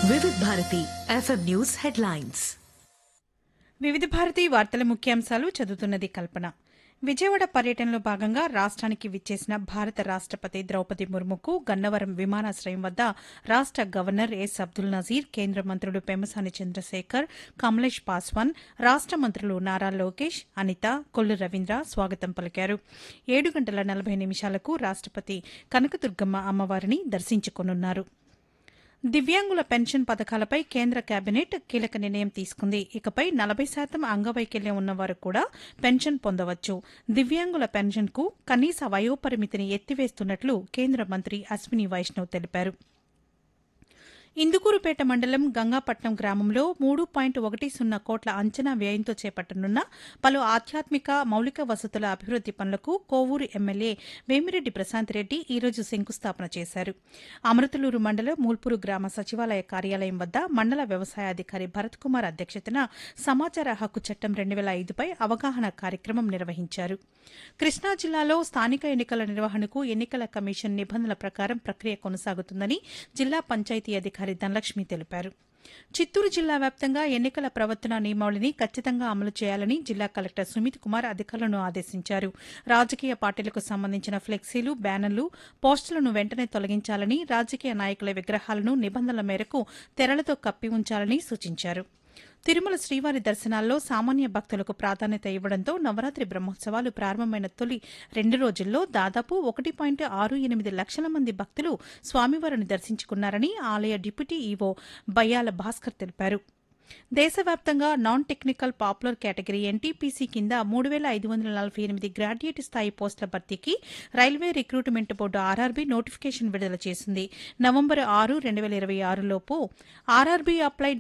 Vividh Bharati FM news headlines Vividha Bharati వార్తల ముఖ్యాంశాలు చదువుతున్నది కల్పన విజయవాడ పర్యటనలో భాగంగా రాష్ట్రానికి విచ్చేసిన భారత రాష్ట్రపతి ద్రౌపది ముర్ముకు గన్నవరం విమానాశ్రయం వద్ద రాష్ట్ర గవర్నర్ ఎస్ అబ్దుల్ నజీర్ కేంద్ర మంత్రులు పెమసాని చంద్రశేఖర్ కమలేష్ పాస్వాన్ రాష్ట్ర మంత్రులు నారా లోకేష్ అనిత కొల్లు రవీంద్ర స్వాగతం పలికారు ఏడు గంటల నలభై నిమిషాలకు రాష్ట్రపతి కనకదుర్గమ్మ అమ్మవారిని దర్శించుకోనున్నారు దివ్యాంగుల పెన్షన్ పథకాలపై కేంద్ర కేబినెట్ కీలక నిర్ణయం తీసుకుంది ఇకపై నలభై శాతం అంగవైకల్యం ఉన్నవారు కూడా పెన్షన్ పొందవచ్చు దివ్యాంగుల పెన్షన్కు కనీస వయోపరిమితిని ఎత్తివేస్తున్నట్లు కేంద్ర మంత్రి అశ్విని వైష్ణవ్ తెలిపారు ఇందుకూరుపేట మండలం గంగాపట్నం గ్రామంలో మూడు పాయింట్ ఒకటి సున్నా కోట్ల అంచనా వ్యయంతో చేపట్టనున్న పలు ఆధ్యాత్మిక మౌలిక వసతుల అభివృద్ది పనులకు కోవూరు ఎమ్మెల్యే వేమిరెడ్డి ప్రశాంత్ రెడ్డి ఈరోజు శంకుస్థాపన చేశారు అమృతలూరు మండలం మూల్పూరు గ్రామ సచివాలయ కార్యాలయం వద్ద మండల వ్యవసాయాధికారి భరత్ కుమార్ అధ్యక్షతన సమాచార హక్కు చట్టం రెండు వేల ఐదుపై అవగాహన కార్యక్రమం నిర్వహించారు కృష్ణా జిల్లాలో స్థానిక ఎన్నికల నిర్వహణకు ఎన్నికల కమిషన్ నిబంధనల ప్రకారం ప్రక్రియ కొనసాగుతుందని జిల్లా పంచాయతీ అధికారి ధనలక్ష్మి తెలిపారు చిత్తూరు జిల్లా వ్యాప్తంగా ఎన్నికల ప్రవర్తన నియమావళిని ఖచ్చితంగా అమలు చేయాలని జిల్లా కలెక్టర్ సుమిత్ కుమార్ అధికారులను ఆదేశించారు రాజకీయ పార్టీలకు సంబంధించిన ఫ్లెక్సీలు బ్యానర్లు పోస్టులను వెంటనే తొలగించాలని రాజకీయ నాయకుల విగ్రహాలను నిబంధనల మేరకు తెరలతో కప్పి ఉంచాలని సూచించారు తిరుమల శ్రీవారి దర్శనాల్లో సామాన్య భక్తులకు ప్రాధాన్యత ఇవ్వడంతో నవరాత్రి బ్రహ్మోత్సవాలు ప్రారంభమైన తొలి రెండు రోజుల్లో దాదాపు ఒకటి పాయింట్ ఆరు ఎనిమిది లక్షల మంది భక్తులు స్వామివారిని దర్శించుకున్నారని ఆలయ డిప్యూటీ ఈవో బయ్యాల భాస్కర్ తెలిపారు దేశవ్యాప్తంగా non technical popular category NTPC కింద మూడు వేల ఐదు వందల నలభై ఎనిమిది గ్రాడ్యుయేట్ స్థాయి పోస్టుల భర్తీకి railway recruitment board RRB notification విడుదల చేసింది నవంబర్ ఆరు రెండు వేల ఇరవై ఆరులోపు ఆర్ఆర్బీ అప్లై